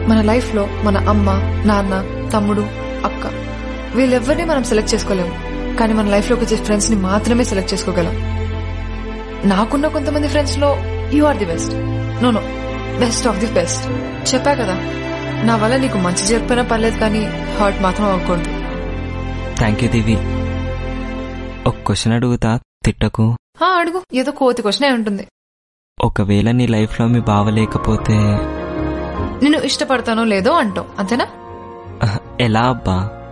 మన లైఫ్ లో మన అమ్మ నాన్న తమ్ముడు అక్క వీళ్ళెవ్వరిని మనం సెలెక్ట్ చేసుకోలేము కానీ మన లైఫ్ లోకి వచ్చే ఫ్రెండ్స్ ని మాత్రమే సెలెక్ట్ చేసుకోగలం నాకున్న కొంతమంది ఫ్రెండ్స్ లో you are the best no no best of the best చెప్పా కదా నా వల్ల నీకు మంచి జరిపోయినా పర్లేదు కానీ హర్ట్ మాత్రం అవ్వకూడదు థ్యాంక్ యూ దివి ఒక క్వశ్చన్ అడుగుతా తిట్టకు ఆ, అడుగు ఏదో కోతి క్వశ్చన్ ఉంటుంది ఒకవేళ నీ లైఫ్లో మీ బావ లేకపోతే నేను ఇష్టపడతానో లేదో అంటావు అంతేనా అహ్, ఎలా అబ్బా